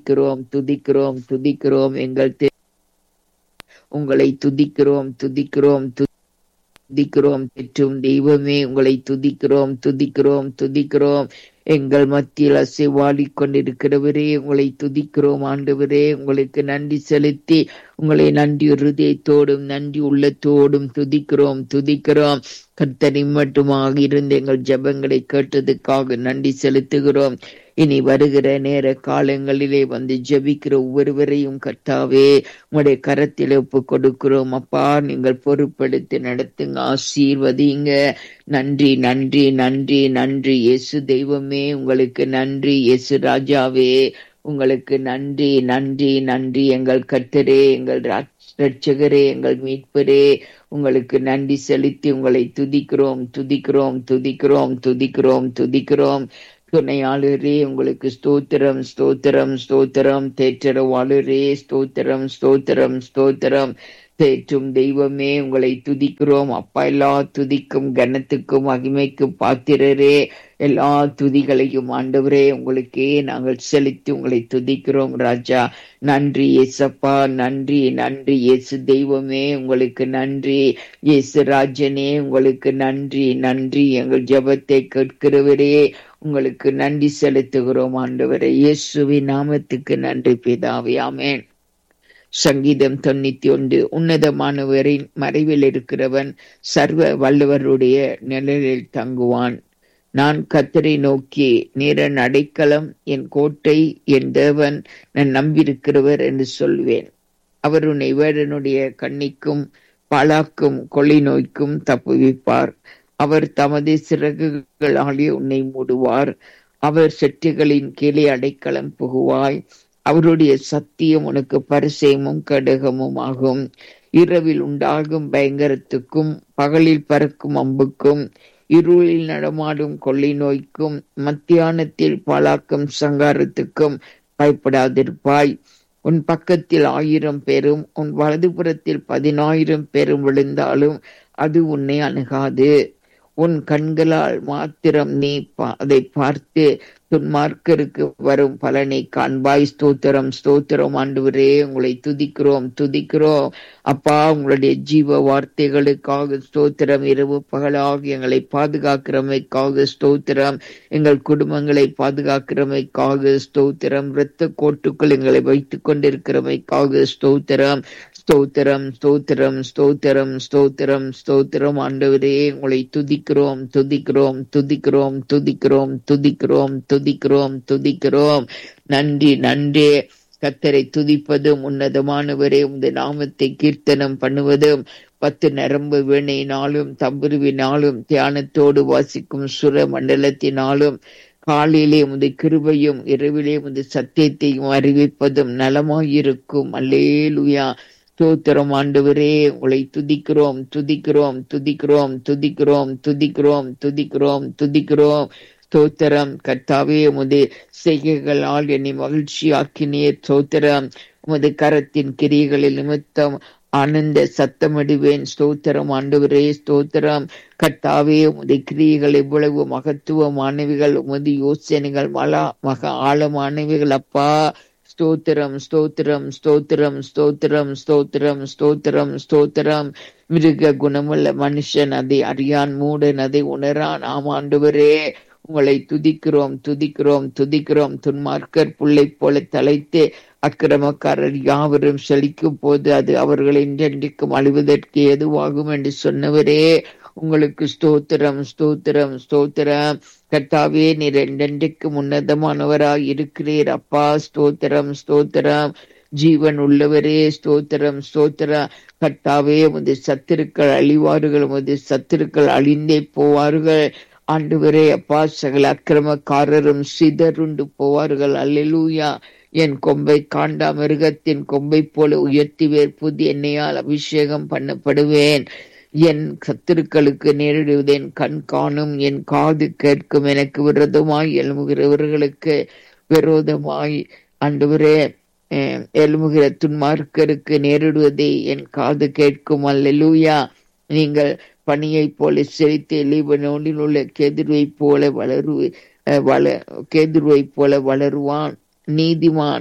துதிக்கிறோம் துதிக்கிறோம் துதிக்கிறோம் எங்கள் தே- உங்களை துதிக்கிறோம் துதிக்கிறோம் துதிக்கிறோம் பெற்றும் தெய்வமே உங்களை துதிக்கிறோம் துதிக்கிறோம் துதிக்கிறோம் எங்கள் மத்தியில் அசைவாடிக் கொண்டிருக்கிறவரே உங்களை துதிக்கிறோம் ஆண்டவரே உங்களுக்கு நன்றி செலுத்தி உங்களை நன்றி இருதயத்தோடும் நன்றி உள்ளத்தோடும் துதிக்கிறோம் துதிக்கிறோம் கர்த்தரை மட்டுமாக இருந்து எங்கள் ஜெபங்களை கேட்டதுக்காக நன்றி செலுத்துகிறோம் இனி வருகிற நேர காலங்களிலே வந்து ஜெபிக்கிற ஒவ்வொருவரையும் கர்த்தாவே உங்களுடைய கரத்தில் ஒப்பு கொடுக்கிறோம் அப்பா நீங்கள் பொறுப்படுத்தி நடத்துங்க ஆசீர்வதிங்க நன்றி நன்றி நன்றி நன்றி இயேசு தெய்வமே உங்களுக்கு நன்றி இயேசு ராஜாவே உங்களுக்கு நன்றி நன்றி நன்றி எங்கள் கர்த்தரே எங்கள் ரா- இரட்சகரே எங்கள் மீட்பரே உங்களுக்கு நன்றி செலுத்தி உங்களை துதிக்கிறோம் துதிக்கிறோம் துதிக்கிறோம் துதிக்கிறோம் துதிக்கிறோம் துணையாளரே உங்களுக்கு ஸ்தோத்திரம் ஸ்தோத்திரம் ஸ்தோத்திரம் தேற்றரவாளரே ஸ்தோத்திரம் ஸ்தோத்திரம் ஸ்தோத்திரம் தேற்றும் தெய்வமே உங்களை துதிக்கிறோம் அப்பா எல்லா துதிக்கும் கனத்துக்கும் மகிமைக்கும் பாத்திரரே எல்லா துதிகளையும் ஆண்டவரே உங்களுக்கே நாங்கள் செலுத்தி உங்களை துதிக்கிறோம் ராஜா நன்றி இயேசப்பா நன்றி நன்றி இயேசு தெய்வமே உங்களுக்கு நன்றி இயேசு ராஜனே உங்களுக்கு நன்றி நன்றி எங்கள் ஜெபத்தை கேட்கிறவரே உங்களுக்கு நன்றி செலுத்துகிறோம் ஆண்டவரே இயேசுவின் நாமத்துக்கு நன்றி பிதாவே ஆமென் சங்கீதம் தொண்ணூத்தி ஒன்று உன்னதமானவரின் மறைவில் இருக்கிறவன் சர்வ வல்லவருடைய நிழலில் தங்குவான் நான் கத்தரை நோக்கி நீரன் அடைக்கலம் என் கோட்டை என் தேவன் நான் நம்பியிருக்கிறவர் என்று சொல்வேன் அவர் உன்னை வேடனுடைய கண்ணிக்கும் பாழாக்கும் கொள்ளை நோய்க்கும் தப்புவிப்பார் அவர் தமது சிறகுகளாலே உன்னை மூடுவார் அவர் செட்டுகளின் கீழே அடைக்கலம் புகுவாய் அவருடைய சத்தியம் உனக்கு பரிசயமும் கடகமும் ஆகும் இரவில் உண்டாகும் பயங்கரத்துக்கும் பகலில் பறக்கும் அம்புக்கும் இருளில் நடமாடும் கொள்ளை நோய்க்கும் மத்தியானத்தில் பாழாக்கும் சங்காரத்துக்கும் பயப்படாதிருப்பாய் உன் பக்கத்தில் ஆயிரம் பேரும் உன் வலதுபுறத்தில் பதினாயிரம் பேரும் விழுந்தாலும் அது உன்னை அணுகாது உன் கண்களால் மாத்திரம் நீ பா- அதை பார்த்து துன்மார்க்கருக்கு வரும் பலனை காண்பாய் ஸ்தோத்திரம் ஸ்தோத்திரம் ஆண்டவரே உங்களை துதிக்கிறோம் துதிக்கிறோம் அப்பா உங்களுடைய ஜீவ வார்த்தைகளுக்காக ஸ்தோத்திரம் இரவு பகலாக எங்களை பாதுகாக்கிறமைக்காக ஸ்தோத்திரம் எங்கள் குடும்பங்களை பாதுகாக்கிறமைக்காக ஸ்தோத்திரம் இரத்த கோட்டுக்குள் எங்களை வைத்துக் கொண்டிருக்கிறமைக்காக ஸ்தோத்திரம் ஸ்தோத்திரம் ஸ்தோத்திரம் ஸ்தோத்திரம் ஸ்தோத்திரம் ஸ்தோத்திரம் ஆண்டவரே உங்களை துதிக்கிறோம் துதிக்கிறோம் துதிக்கிறோம் துதிக்கிறோம் துதிக்கிறோம் துதிக்கிறோம் துதிக்கிறோம் நன்றி நன்றி கத்தரை துதிப்பதும் உன்னதமானவரே உமது நாமத்தை கீர்த்தனம் பண்ணுவதும் பத்து நரம்பு வீணையினாலும் தம்புருவினாலும் தியானத்தோடு வாசிக்கும் சுர மண்டலத்தினாலும் காலையிலே உமது கிருபையும் இரவிலே உமது சத்தியத்தையும் அறிவிப்பதும் நலமாயிருக்கும் அல்லேலுயா ஸ்தோத்திரம் ஆண்டவரே உங்களை துதிக்கிறோம் துதிக்கிறோம் துதிக்கிறோம் துதிக்கிறோம் துதிக்கிறோம் துதிக்கிறோம் துதிக்கிறோம் ஸ்தோத்திரம் கர்த்தாவே உமது செய்கைகளால் என்னை மகிழ்ச்சியாக்கினீர் ஸ்தோத்திரம் உமது கரத்தின் கிரிகளில் நிமித்தம் ஆனந்த சத்தமிடுவேன் ஸ்தோத்திரம் ஆண்டவரே ஸ்தோத்திரம் கர்த்தாவே உமது கிரியைகள் எவ்வளவு மகத்துவமானவைகள் உமது யோசனைகள் மலா மக ஆழமானவைகள் அப்பா ஸ்தோத்திரம் ஸ்தோத்திரம் ஸ்தோத்திரம் ஸ்தோத்திரம் ஸ்தோத்திரம் ஸ்தோத்திரம் ஸ்தோத்திரம் மிருக குணமுள்ள மனுஷன் அதை அறியான் மூடன் அதை உணரான் ஆமாண்டவரே உங்களை துதிக்கிறோம் துதிக்கிறோம் துதிக்கிறோம் துன்மார்க்கர் புள்ளை போல தலைத்து அக்கிரமக்காரர் யாவரும் செழிக்கும் போது அது அவர்கள் என்றென்றைக்கும் அழிவதற்கு எதுவாகும் என்று சொன்னவரே உங்களுக்கு ஸ்தோத்திரம் ஸ்தோத்திரம் ஸ்தோத்திரம் கர்த்தாவே நீர் என்றென்றைக்கும் உன்னதமானவராய் இருக்கிறீர் அப்பா ஸ்தோத்திரம் ஸ்தோத்திரம் ஜீவன் உள்ளவரே ஸ்தோத்திரம் ஸ்தோத்திரம் கர்த்தாவே உமது சத்துருக்கள் அழிவார்கள் உமது சத்துருக்கள் அழிந்தே போவார்கள் ஆண்டவரே அப்பா சகல அக்கிரமக்காரரும் சிதறுண்டு போவார்கள் அல்லேலூயா என் கொம்பை காண்டா மிருகத்தின் கொம்பை போல உயர்த்துவேர் புதிய எண்ணெயால் அபிஷேகம் பண்ணப்படுவேன் என் சத்துருக்களுக்கு நேரிடுவது என் கண் காணும் என் காது கேட்கும் எனக்கு விரோதமாய் எழுமுகிறவர்களுக்கு விரோதமாய் ஆண்டவரே அஹ், எழுமுகிற துன்மார்க்கருக்கு நேரிடுவதை என் காது கேட்கும் அல்லேலூயா நீங்கள் பனியை போல செழித்து லீபனோனில் உள்ள கெதிர்வை போல வளரு அஹ், வள கெதிர்வை போல வளருவான் நீதிமான்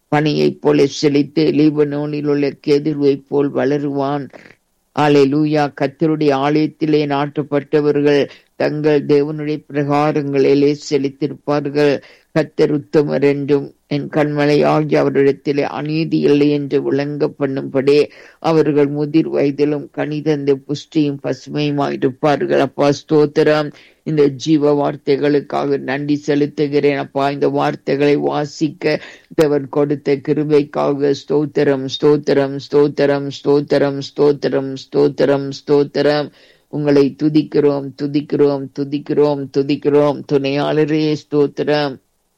பனியைப் போல செழித்து லீபனோனில் உள்ள கெதிர்வைப் போல் வளருவான் ஆலை லூயா கத்தருடைய ஆலயத்திலே நாட்டப்பட்டவர்கள் தங்கள் தேவனுடைய பிரகாரங்களிலே செலுத்திருப்பார்கள் கத்தர் உத்தமர் என்றும் என் கண்மலை ஆகிய அவரிடத்திலே அநீதி இல்லை என்று விளங்க பண்ணும்படி அவர்கள் முதிர் வயதிலும் கனிதந்த புஷ்டியும் பசுமையுமாயிருப்பார்கள் அப்பா ஸ்தோத்திரம் இந்த ஜீவ வார்த்தைகளுக்காக நன்றி செலுத்துகிறேன் அப்பா இந்த வார்த்தைகளை வாசிக்க தேவன் கொடுத்த கிருபைக்காக ஸ்தோத்திரம் ஸ்தோத்திரம் ஸ்தோத்திரம் ஸ்தோத்திரம் ஸ்தோத்திரம் ஸ்தோத்திரம் ஸ்தோத்திரம் உங்களை துதிக்கிறோம் துதிக்கிறோம் துதிக்கிறோம் துதிக்கிறோம் துணையாளரே ஸ்தோத்திரம்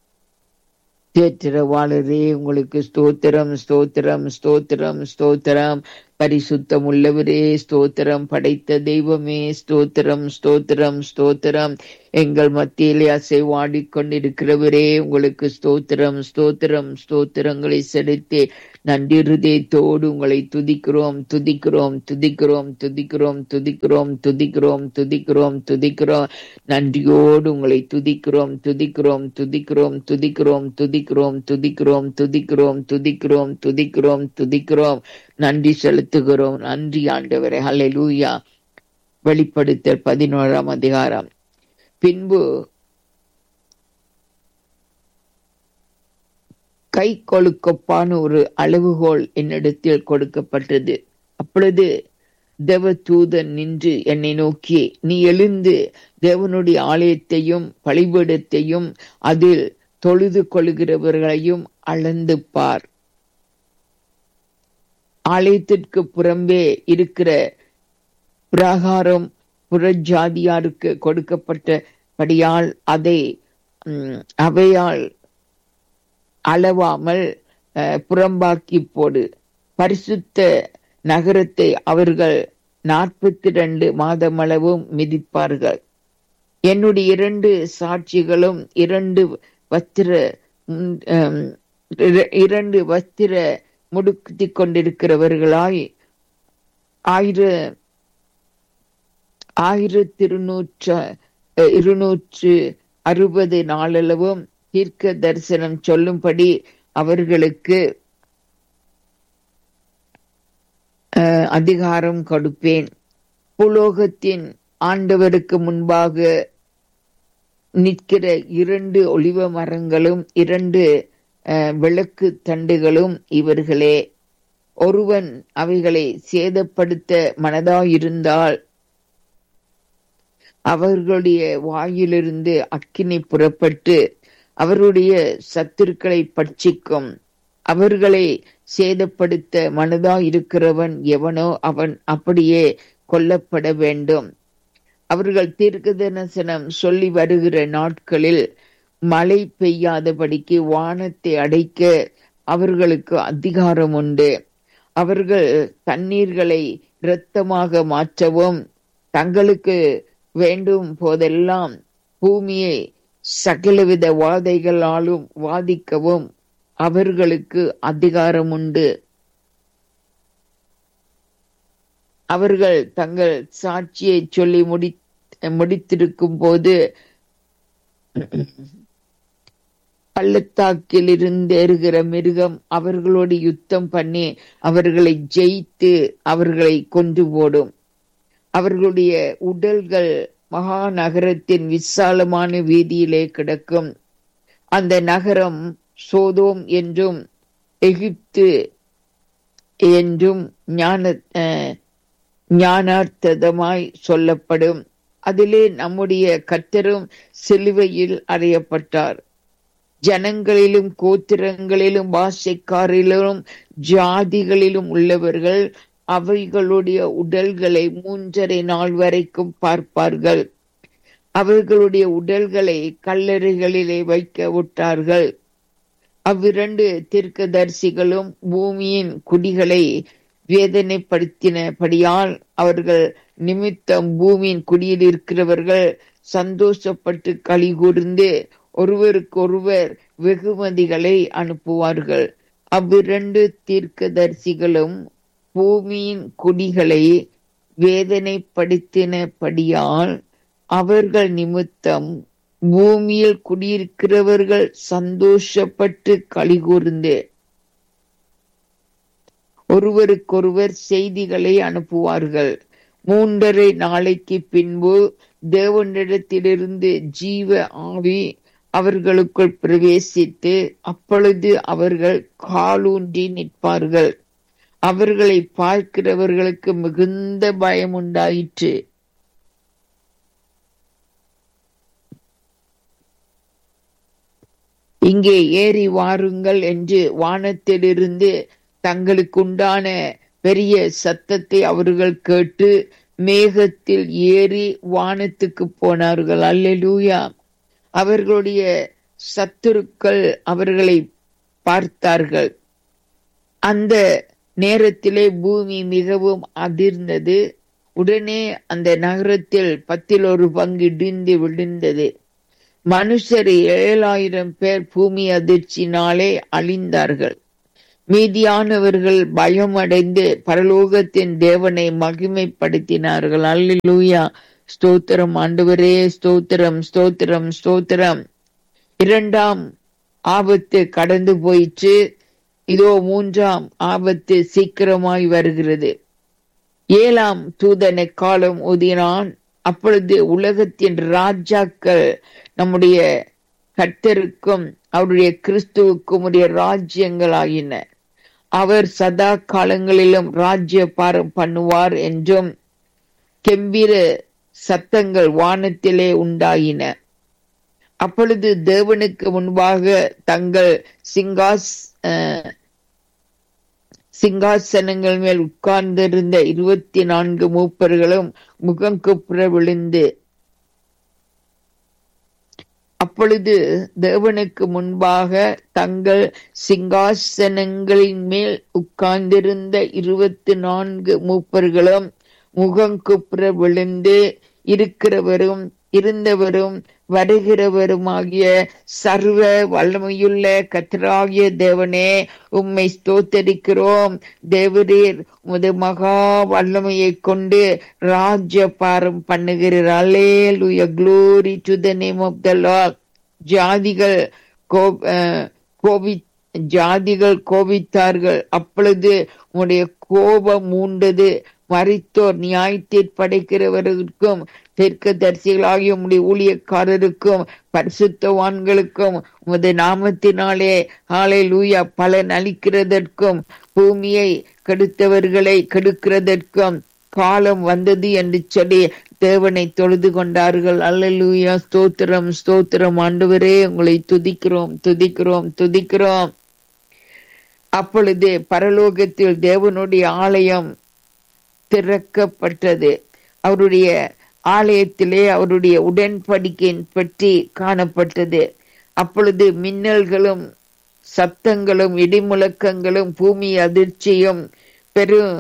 தேற்றவாளரே உங்களுக்கு ஸ்தோத்திரம் ஸ்தோத்திரம் ஸ்தோத்திரம் ஸ்தோத்திரம் பரிசுத்தம் உள்ளவரே ஸ்தோத்திரம் படைத்த தெய்வமே ஸ்தோத்திரம் ஸ்தோத்திரம் ஸ்தோத்திரம் எங்கள் மத்தியிலே அசைவாடி கொண்டிருக்கிறவரே உங்களுக்கு ஸ்தோத்திரம் ஸ்தோத்திரம் ஸ்தோத்திரங்களை செலுத்தி நன்றி ஹிருதயத்தோடு உங்களை துதிக்கிறோம் துதிக்கிறோம் துதிக்கிறோம் துதிக்கிறோம் துதிக்கிறோம் துதிக்கிறோம் துதிக்கிறோம் துதிக்கிறோம் நன்றியோடு உங்களை துதிக்கிறோம் துதிக்கிறோம் துதிக்கிறோம் துதிக்கிறோம் துதிக்கிறோம் துதிக்கிறோம் துதிக்கிறோம் துதிக்கிறோம் துதிக்கிறோம் துதிக்கிறோம் நன்றி செலுத்துகிறோம் நன்றி ஆண்டவரே ஹalleluya வெளிப்படுத்தல் பதினோராம் அதிகாரம் பின்பு கை கொழுக்கப்பான ஒரு அளவுகோல் என்னிடத்தில் கொடுக்கப்பட்டது அப்பொழுது தேவ தூதன் நின்று என்னை நோக்கி நீ எழுந்து தேவனுடைய ஆலயத்தையும் பலிபீடத்தையும் அதில் தொழுது கொள்கிறவர்களையும் அளந்து பார் ஆலயத்திற்கு புறம்பே இருக்கிற பிரகாரம் புறஜாதியாருக்கு கொடுக்கப்பட்டபடியால் அதை அவையால் அளவாமல் புறம்பாக்கி போடு பரிசுத்த நகரத்தை அவர்கள் நாற்பத்தி ரெண்டு மாதமளவும் மிதிப்பார்கள் என்னுடைய இரண்டு சாட்சிகளும் இரண்டு வஸ்திர இரண்டு வஸ்திர முடுக்கி கொண்டிருக்கிறவர்களாய் ஆயிர ஆயிரத்தி இருநூற்று இருநூற்று அறுபது நாளளவும் தீர்க்க தரிசனம் சொல்லும்படி அவர்களுக்கு அதிகாரம் கொடுப்பேன் புலோகத்தின் ஆண்டவருக்கு முன்பாக நிற்கிற இரண்டு ஒளிவ மரங்களும் இரண்டு விளக்கு தண்டுகளும் இவர்களே ஒருவன் அவைகளை சேதப்படுத்த மனதாயிருந்தால் அவர்களுடைய வாயிலிருந்து அக்கினி புறப்பட்டு அவருடைய சத்துருக்களை பட்சிக்கும் அவர்களை சேதப்படுத்த மனதா இருக்கிறவன் எவனோ அவன் அப்படியே கொல்லப்பட வேண்டும் அவர்கள் தீர்க்க தரிசனம் சொல்லி வருகிற நாட்களில் மழை பெய்யாதபடிக்கு வானத்தை அடைக்க அவர்களுக்கு அதிகாரம் உண்டு அவர்கள் தண்ணீர்களை இரத்தமாக மாற்றவும் தங்களுக்கு வேண்டும் போதெல்லாம் பூமியை சகலவித வாதைகளாலும் வாதிக்கவும் அவர்களுக்கு அதிகாரம் உண்டு அவர்கள் தங்கள் சாட்சியை சொல்லி முடி முடித்திருக்கும் போது பள்ளத்தாக்கில் இருந்து எறுகிற மிருகம் அவர்களோடு யுத்தம் பண்ணி அவர்களை ஜெயித்து அவர்களை கொன்று போடும் அவர்களுடைய உடல்கள் மகா நகரத்தின் விசாலமான வீதியிலே கிடக்கும் அந்த நகரம் சோதோம் என்றும் எகிப்து என்றும் ஞான ஞானார்த்ததமாய் சொல்லப்படும் அதிலே நம்முடைய கத்தரும் சிலுவையில் அறையப்பட்டார் ஜனங்களிலும் கோத்திரங்களிலும் பாஷைக்காரிலும் ஜாதிகளிலும் உள்ளவர்கள் அவைகளுடைய உடல்களை மூன்றரை நாள் வரைக்கும் பார்ப்பார்கள் அவர்களுடைய உடல்களை கல்லறைகளிலே வைக்க விட்டார்கள் அவ்விரண்டு தீர்க்கதரிசிகளும் பூமியின் குடிகளை வேதனைப்படுத்தினபடியால் அவர்கள் நிமித்தம் பூமியின் குடியில் இருக்கிறவர்கள் சந்தோஷப்பட்டு களி கூர்ந்து ஒருவருக்கொருவர் வெகுமதிகளை அனுப்புவார்கள் அவ்விரண்டு தீர்க்கதரிசிகளும் பூமியின் குடிகளை வேதனைப்படுத்தினபடியால் அவர்கள் நிமித்தம் பூமியில் குடியிருக்கிறவர்கள் சந்தோஷப்பட்டு களி கூர்ந்து ஒருவருக்கொருவர் செய்திகளை அனுப்புவார்கள் மூன்றரை நாளைக்கு பின்பு தேவனிடத்திலிருந்து ஜீவ ஆவி அவர்களுக்குள் பிரவேசித்து அப்பொழுது அவர்கள் காலூன்றி நிற்பார்கள் அவர்களை பார்க்கிறவர்களுக்கு மிகுந்த பயம் உண்டாயிற்று இங்கே ஏறி வாருங்கள் என்று வானத்திலிருந்து தங்களுக்குண்டான பெரிய சத்தத்தை அவர்கள் கேட்டு மேகத்தில் ஏறி வானத்துக்கு போனார்கள் அல்லேலூயா அவர்களுடைய சத்துருக்கள் அவர்களை பார்த்தார்கள் அந்த நேரத்திலே பூமி மிகவும் அதிர்ந்தது உடனே அந்த நகரத்தில் பத்தில் ஒரு பங்கு இடிந்து விழுந்தது மனுஷர் ஏழாயிரம் பேர் பூமி அதிர்ச்சினாலே அழிந்தார்கள் மீதியானவர்கள் பயமடைந்து பரலோகத்தின் தேவனை மகிமைப்படுத்தினார்கள் அல்லூயா ஸ்தோத்திரம் ஆண்டவரே ஸ்தோத்திரம் ஸ்தோத்திரம் ஸ்தோத்திரம் இரண்டாம் ஆபத்து கடந்து போயிற்று இதோ மூன்றாம் ஆபத்து சீக்கிரமாய் வருகிறது ஏழாம் தூதனை காலம் ஊதினான் அப்பொழுது உலகத்தின் ராஜாக்கள் நம்முடைய கர்த்தருக்கும் அவருடைய கிறிஸ்துவுக்கும் உடைய ராஜ்யங்கள் ஆயின அவர் சதா காலங்களிலும் ராஜ்ய பாரம் பண்ணுவார் என்றும் கெம்பீர சத்தங்கள் வானத்திலே உண்டாயின அப்பொழுது தேவனுக்கு முன்பாக தங்கள் சிங்காஸ் சிங்காசனங்கள் மேல் உட்கார்ந்திருந்த இருபத்தி நான்கு மூப்பர்களும் முகம் குப்புற விழுந்து அப்பொழுது தேவனுக்கு முன்பாக தங்கள் சிங்காசனங்களின் மேல் உட்கார்ந்திருந்த இருபத்தி நான்கு மூப்பர்களும் முகம் குப்புற விழுந்து இருக்கிறவரும் இருந்தவரும் வருகிறவருமாகிய சர்வ வல்லமையுள்ள கத்தராகிய தேவனே உம்மை ஸ்தோத்தரிக்கிறோம் தேவரீர் உமது மகா வல்லமையை கொண்டு ராஜ்ய பாரம் பண்ணுகிறார் hallelujah glory to the name of the lord ஜாதிகள் கோபி ஜாதிகள் கோபித்தார்கள் அப்பொழுது உம்முடைய கோபம் மூண்டது மறித்தோர் நியாய தீர்ப்படைக்கிறவர்களுக்கும் தெற்கு தரிசிகளாகிய உம்முடைய ஊழியக்காரருக்கும் பரிசுத்தவான்களுக்கும் உமது நாமத்தினாலே ஆலை லூயா பலன் அளிக்கிறதற்கும் பூமியை கெடுத்தவர்களை கெடுக்கிறதற்கும் காலம் வந்தது என்று சொல்லி தேவனை தொழுது கொண்டார்கள் அல்லலூயா ஸ்தோத்திரம் ஸ்தோத்திரம் ஆண்டவரே உங்களை துதிக்கிறோம் துதிக்கிறோம் துதிக்கிறோம் அப்பொழுது பரலோகத்தில் தேவனுடைய ஆலயம் திறக்கப்பட்டது அவருடைய ஆலயத்திலே அவருடைய உடன்படிக்கையின் பற்றி காணப்பட்டது அப்பொழுது மின்னல்களும் சத்தங்களும் இடிமுழக்கங்களும் பூமி அதிர்ச்சியும் பெரும்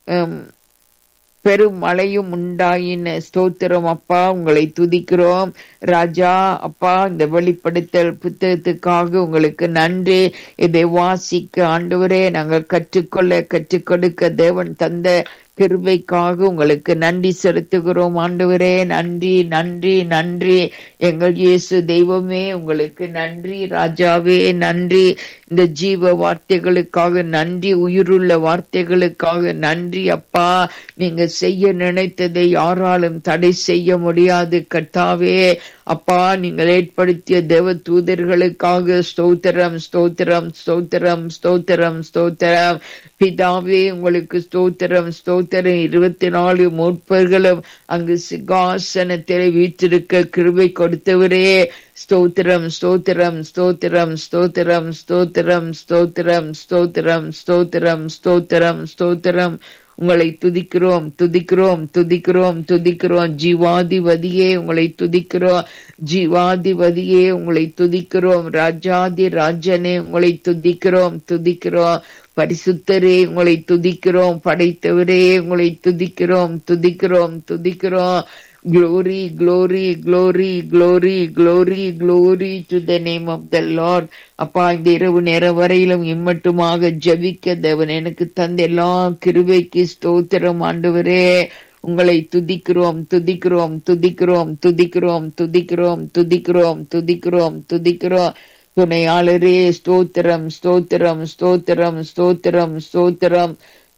பெரும் மழையும் உண்டாயின ஸ்தோத்திரம் அப்பா உங்களை துதிக்கிறோம் ராஜா அப்பா இந்த வெளிப்படுத்தல் புத்தகத்துக்காக உங்களுக்கு நன்றி இதை வாசிக்க ஆண்டவரே நாங்கள் கற்றுக்கொள்ள கற்றுக் கொடுக்க தேவன் தந்த கிருபைக்காக உங்களுக்கு நன்றி செலுத்துகிறோம் ஆண்டவரே நன்றி நன்றி நன்றி எங்கள் இயேசு தெய்வமே உங்களுக்கு நன்றி ராஜாவே நன்றி இந்த ஜீவ வார்த்தைகளுக்காக நன்றி உயிருள்ள வார்த்தைகளுக்காக நன்றி அப்பா நீங்க செய்ய நினைத்ததை யாராலும் தடை செய்ய முடியாது கர்த்தாவே அப்பா நீங்கள் ஏற்படுத்திய தேவ தூதர்களுக்காக ஸ்தோத்திரம் ஸ்தோத்திரம் ஸ்தோத்திரம் ஸ்தோத்திரம் ஸ்தோத்திரம் பிதாவே உங்களுக்கு ஸ்தோத்திரம் ஸ்தோத்திரம் இருபத்தி நாலு மூப்பர்களும் அங்கு சிங்காசனத்தில் வீற்றிருக்க கிருபை கொடுத்தவரே ஸ்தோத்திரம் ஸ்தோத்திரம் ஸ்தோத்திரம் ஸ்தோத்திரம் ஸ்தோத்திரம் ஸ்தோத்திரம் ஸ்தோத்திரம் ஸ்தோத்திரம் ஸ்தோத்திரம் ஸ்தோத்திரம் உங்களை துதிக்கிறோம் துதிக்கிறோம் துதிக்கிறோம் துதிக்கிறோம் ஜீவாதிபதியே உங்களை துதிக்கிறோம் ஜீவாதிபதியே உங்களை துதிக்கிறோம் ராஜாதி ராஜனே உங்களை துதிக்கிறோம் துதிக்கிறோம் பரிசுத்தரே உங்களை துதிக்கிறோம் படைத்தவரே உங்களை துதிக்கிறோம் துதிக்கிறோம் துதிக்கிறோம் glory glory glory glory glory glory to the name of the lord அப்பா இந்த இரவு நேரம் வரையிலும் இம்மட்டுமாக ஜபிக்க தேவன் எனக்கு தந்த எல்லா கிருபைக்கு ஸ்தோத்திரம் ஆண்டவரே உங்களை துதிக்கிறோம் துதிக்கிறோம் துதிக்கிறோம் துதிக்கிறோம் துதிக்கிறோம் துதிக்கிறோம் துதிக்கிறோம் துதிக்கிறோம் துணையாளரே ஸ்தோத்திரம் ஸ்தோத்திரம் ஸ்தோத்திரம் ஸ்தோத்திரம் ஸ்தோத்திரம்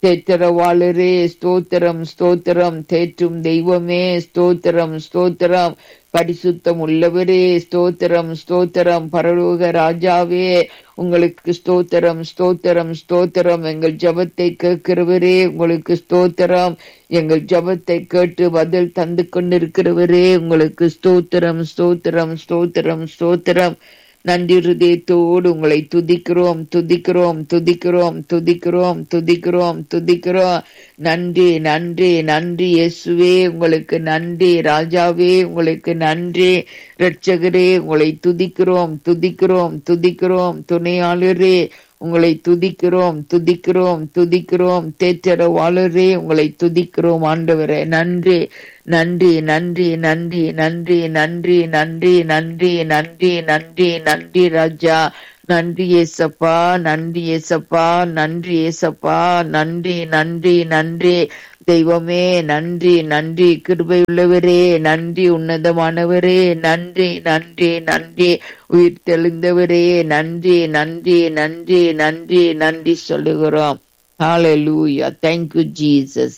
தேற்றரவாளரே ஸ்தோத்திரம் ஸ்தோத்திரம் தேற்றும் தெய்வமே ஸ்தோத்திரம் ஸ்தோத்திரம் பரிசுத்தம் உள்ளவரே ஸ்தோத்திரம் ஸ்தோத்திரம் பரலோக ராஜாவே உங்களுக்கு ஸ்தோத்திரம் ஸ்தோத்திரம் ஸ்தோத்திரம் எங்கள் ஜபத்தை கேட்கிறவரே உங்களுக்கு ஸ்தோத்திரம் எங்கள் ஜபத்தை கேட்டு பதில் தந்து கொண்டிருக்கிறவரே உங்களுக்கு ஸ்தோத்திரம் ஸ்தோத்திரம் ஸ்தோத்திரம் ஸ்தோத்திரம் நன்றி ஹிருதயத்தோடு உங்களை துதிக்கிறோம் துதிக்கிறோம் துதிக்கிறோம் துதிக்கிறோம் துதிக்கிறோம் துதிக்கிறோம் நன்றி நன்றி நன்றி இயேசுவே உங்களுக்கு நன்றி ராஜாவே உங்களுக்கு நன்றி இரட்சகரே உங்களை துதிக்கிறோம் துதிக்கிறோம் துதிக்கிறோம் துணையாளரே உங்களை துதிக்கிறோம் துதிக்கிறோம் துதிக்கிறோம் தேற்றரவாளரே உங்களை துதிக்கிறோம் ஆண்டவரே நன்றி நன்றி நன்றி நன்றி நன்றி நன்றி நன்றி நன்றி நன்றி நன்றி நன்றி ராஜா நன்றி ஏசப்பா நன்றி ஏசப்பா நன்றி ஏசப்பா நன்றி நன்றி நன்றி தெய்வமே நன்றி நன்றி கிருபையுள்ளவரே நன்றி உன்னதமானவரே நன்றி நன்றி நன்றி உயிர் தெளிந்தவரே நன்றி நன்றி நன்றி நன்றி நன்றி சொல்லுகிறோம் ஹalleluya thank you jesus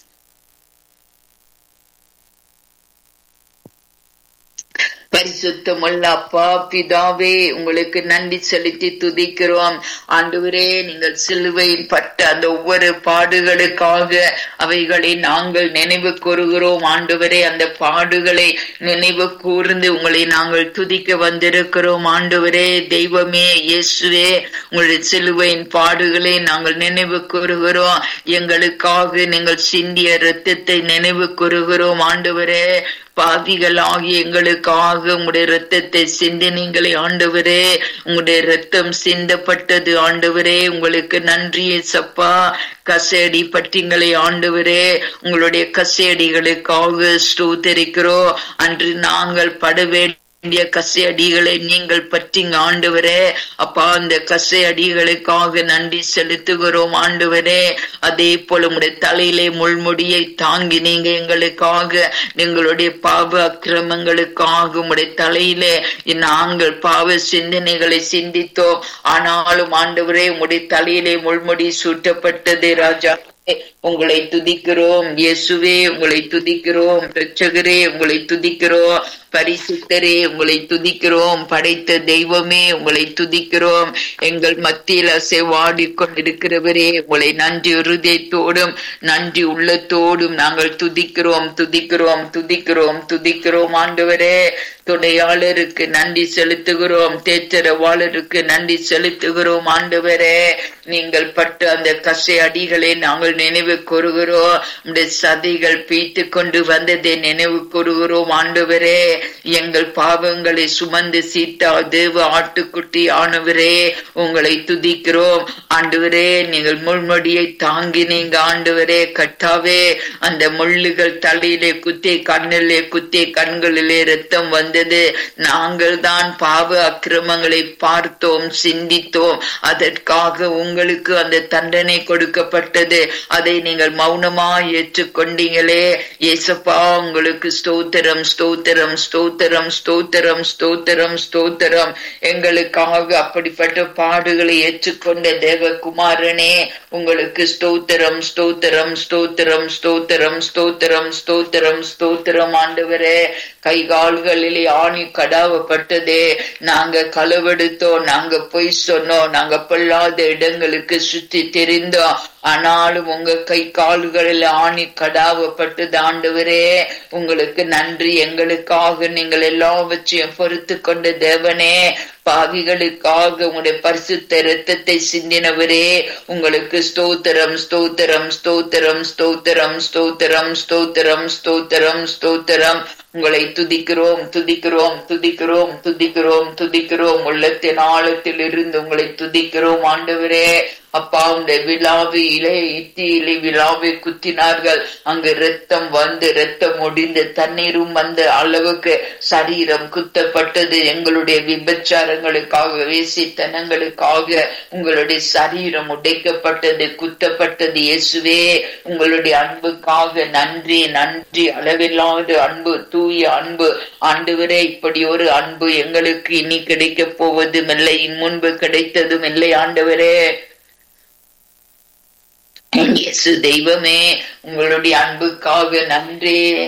பரிசுத்தமுள்ள அப்பா பிதாவே உங்களுக்கு நன்றி செலுத்தி துதிக்கிறோம் ஆண்டவரே நீங்கள் சிலுவையில் பட்ட அந்த ஒவ்வொரு பாடுகளுக்காக அவைகளை நாங்கள் நினைவு கூறுகிறோம் ஆண்டவரே அந்த பாடுகளை நினைவு கூர்ந்து உங்களை நாங்கள் துதிக்க வந்திருக்கிறோம் ஆண்டவரே தெய்வமே இயேசுவே உங்களுடைய சிலுவையின் பாடுகளை நாங்கள் நினைவு கூறுகிறோம் எங்களுக்காக நீங்கள் சிந்திய இரத்தத்தை நினைவு கூறுகிறோம் ஆண்டவரே பாவிகளாகி எங்களுக்காக உங்களுடைய ரத்தத்தை சிந்தினீங்களே ஆண்டவரே உங்களுடைய ரத்தம் சிந்தப்பட்டது ஆண்டவரே உங்களுக்கு நன்றி சப்பா கசேடி பட்டிங்களை ஆண்டவரே உங்களுடைய கசேடிகளுக்காக ஸ்தோத்தரிக்கிறோம் அன்று நாங்கள் பட வேண்டிய கசை அடிகளை நீங்கள் பற்றிங்க ஆண்டவரே அப்பா அந்த கசை அடிகளுக்காக நன்றி செலுத்துகிறோம் ஆண்டவரே அதே போல உடைய தலையிலே முள்முடியை தாங்கி நீங்க எங்களுக்காக எங்களுடைய பாவ அக்கிரமங்களுக்காக உடைய தலையிலே நாங்கள் பாவ சிந்தனைகளை சிந்தித்தோம் ஆனாலும் ஆண்டவரே உடைய தலையிலே முள்முடி சூட்டப்பட்டது ராஜா உங்களை துதிக்கிறோம் இயேசுவே உங்களை துதிக்கிறோம் ரட்சகரே உங்களை துதிக்கிறோம் பரிசுத்தரே உங்களை துதிக்கிறோம் படைத்த தெய்வமே உங்களை துதிக்கிறோம் எங்கள் மத்தியில் அசைவாடி கொண்டிருக்கிறவரே உங்களை நன்றி இருதயத்தோடும் நன்றி உள்ளத்தோடும் நாங்கள் துதிக்கிறோம் துதிக்கிறோம் துதிக்கிறோம் துதிக்கிறோம் ஆண்டவரே துணையாளருக்கு நன்றி செலுத்துகிறோம் தேச்சரவாளருக்கு நன்றி செலுத்துகிறோம் ஆண்டவரே நீங்கள் பட்டு அந்த கசை அடிகளை நாங்கள் நினைவு கூறுகிறோம் உடைய சதைகள் பீத்து கொண்டு வந்ததை நினைவு கூறுகிறோம் ஆண்டவரே எங்கள் பாவங்களை சுமந்து சீத்தா தேவ ஆட்டுக்குட்டி ஆனவரே உங்களை துதிக்கிறோம் ஆண்டவரே நீங்கள் முள்மொடியை தாங்கி நீங்க ஆண்டவரே கட்டாவே அந்த முள்ளுகள் தலையிலே குத்தி கண்ணிலே குத்தி கண்களிலே ரத்தம் வந்தது நாங்கள் தான் பாவ அக்கிரமங்களை பார்த்தோம் சிந்தித்தோம் அதற்காக உங்களுக்கு அந்த தண்டனை கொடுக்கப்பட்டது அதை நீங்கள் மௌனமாய் ஏற்றுக்கொண்டீங்களே ஏசப்பா உங்களுக்கு ஸ்தோத்திரம் ஸ்தோத்திரம் ஸ்தோத்திரம் ஸ்தோத்திரம் ஸ்தோத்திரம் ஸ்தோத்திரம் எங்களுக்காக அப்படிப்பட்ட பாடுகளை ஏற்றுக்கொண்ட தேவகுமாரனே உங்களுக்கு ஸ்தோத்திரம் ஸ்தோத்திரம் ஸ்தோத்திரம் ஸ்தோத்திரம் ஸ்தோத்திரம் ஸ்தோத்திரம் ஸ்தோத்திரம் ஆண்டவரே கை கால்களிலே ஆணி கடாவப்பட்டதே நாங்க களவெடுத்தோம் நாங்க பொய் சொன்னோம் நாங்க பொல்லாத இடங்களுக்கு சுத்தி தெரிந்தோம் ஆனாலும் உங்க கை கால்களில் ஆணி கடாவப்பட்டது ஆண்டவரே உங்களுக்கு நன்றி எங்களுக்காக நீங்கள் எல்லாவற்றையும் பொறுத்து கொண்ட தேவனே பாவிகளுக்காக உங்களுடைய பரிசுத்த இரத்தத்தை சிந்தினவரே உங்களுக்கு ஸ்தோத்திரம் ஸ்தோத்திரம் ஸ்தோத்திரம் ஸ்தோத்திரம் ஸ்தோத்திரம் ஸ்தோத்திரம் ஸ்தோத்திரம் ஸ்தோத்திரம் உங்களை துதிக்கிறோம் துதிக்கிறோம் துதிக்கிறோம் துதிக்கிறோம் துதிக்கிறோம் உள்ளத்தின் ஆழத்தில் இருந்து உங்களை துதிக்கிறோம் ஆண்டவரே அப்பா உடைய விழாவை இலை இத்தியிலை விழாவை குத்தினார்கள் அங்கு ரத்தம் வந்து ரத்தம் ஒடிந்து தண்ணீரும் வந்த அளவுக்கு சரீரம் குத்தப்பட்டது எங்களுடைய விபச்சாரங்களுக்காக வேசித்தனங்களுக்காக உங்களுடைய சரீரம் உடைக்கப்பட்டது குத்தப்பட்டது இயேசுவே உங்களுடைய அன்புக்காக நன்றி நன்றி அளவில்லாத அன்பு தூய அன்பு ஆண்டவரே இப்படி ஒரு அன்பு எங்களுக்கு இனி கிடைக்க போவதும் இல்லை முன்பு கிடைத்ததும் இல்லை ஆண்டவரே இயேசு தெய்வமே உங்களுடைய அன்புக்காக நன்றி